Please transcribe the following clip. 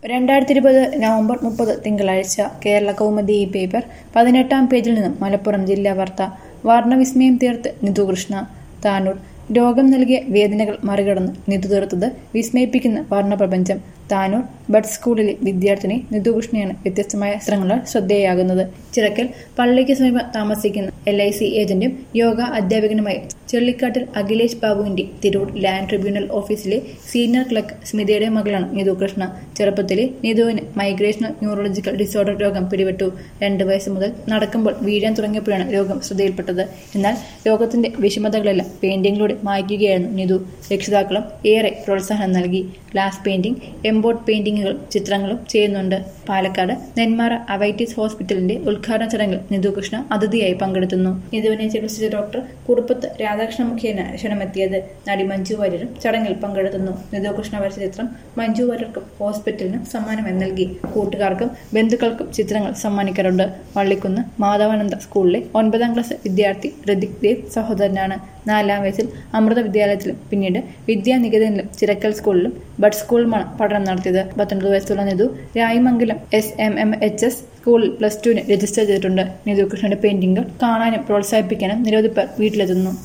രണ്ടായിരത്തി ഇരുപത് നവംബർ മുപ്പത് തിങ്കളാഴ്ച കേരള കൗമുദി ഈ പേപ്പർ പതിനെട്ടാം പേജിൽ നിന്നും മലപ്പുറം ജില്ലാ വാർത്ത വർണ്ണവിസ്മയം തീർത്ത് നിതു കൃഷ്ണ താനൂർ രോഗം നൽകിയ വേദനകൾ മറികടന്ന് നിതു തീർത്തത് വിസ്മയിപ്പിക്കുന്ന വർണ്ണപ്രപഞ്ചം താനൂർ ബഡ് സ്കൂളിലെ വിദ്യാർത്ഥിനി നിതുകൃഷ്ണയാണ് വ്യത്യസ്തമായ ചിത്രങ്ങളാൽ ശ്രദ്ധേയാകുന്നത് ചിറക്കൽ പള്ളിക്ക് സമീപം താമസിക്കുന്ന എൽ ഐ സി ഏജന്റും യോഗ അധ്യാപകനുമായ ചെള്ളിക്കാട്ടിൽ അഖിലേഷ് ബാബുവിന്റെ തിരൂർ ലാൻഡ് ട്രിബ്യൂണൽ ഓഫീസിലെ സീനിയർ ക്ലർക്ക് സ്മിതയുടെ മകളാണ് നിതു കൃഷ്ണ ചെറുപ്പത്തിലെ നിതുവിന് മൈഗ്രേഷണൽ ന്യൂറോളജിക്കൽ ഡിസോർഡർ രോഗം പിടിപെട്ടു രണ്ട് വയസ്സ് മുതൽ നടക്കുമ്പോൾ വീഴാൻ തുടങ്ങിയപ്പോഴാണ് രോഗം ശ്രദ്ധയിൽപ്പെട്ടത് എന്നാൽ രോഗത്തിന്റെ വിഷമതകളെല്ലാം പെയിന്റിങ്ങിലൂടെ മായ്ക്കുകയായിരുന്നു നിതു രക്ഷിതാക്കളും ഏറെ പ്രോത്സാഹനം നൽകി ഗ്ലാസ് പെയിന്റിംഗ് എംബോർഡ് പെയിന്റിങ്ങുകൾ ചിത്രങ്ങളും ചെയ്യുന്നുണ്ട് പാലക്കാട് നെന്മാറ അവൈറ്റീസ് ഹോസ്പിറ്റലിന്റെ ഉദ്ഘാടന ചടങ്ങിൽ നിതു കൃഷ്ണ അതിഥിയായി പങ്കെടുത്തുന്നു നിതുവിനെ ചികിത്സിച്ച ഡോക്ടർ കുറുപ്പത്ത് രാധാകൃഷ്ണ മുഖേന ക്ഷണമെത്തിയത് നടി മഞ്ജു വാര്യരും ചടങ്ങിൽ പങ്കെടുത്തുന്നു നിതു കൃഷ്ണ വരച്ച ചിത്രം മഞ്ജു വാര്യർക്കും ഹോസ്പിറ്റലിനും സമ്മാനമായി നൽകി കൂട്ടുകാർക്കും ബന്ധുക്കൾക്കും ചിത്രങ്ങൾ സമ്മാനിക്കാറുണ്ട് വള്ളിക്കുന്ന് മാധവാനന്ദ സ്കൂളിലെ ഒൻപതാം ക്ലാസ് വിദ്യാർത്ഥി ഋതിക് ദേവ് സഹോദരനാണ് നാലാം വയസ്സിൽ അമൃത വിദ്യാലയത്തിലും പിന്നീട് വിദ്യാനികേതനിലും ചിറക്കൽ സ്കൂളിലും ബഡ് സ്കൂളിലുമാണ് പഠനം നടത്തിയത് പത്തൊൻപത് വയസ്സുള്ള Nithu Rayamangalam S M M H S സ്കൂളിൽ പ്ലസ് ടുവിന് രജിസ്റ്റർ ചെയ്തിട്ടുണ്ട് നിതു കൃഷ്ണന്റെ പെയിന്റിംഗുകൾ കാണാനും പ്രോത്സാഹിപ്പിക്കാനും നിരവധി പേർ വീട്ടിലെത്തുന്നു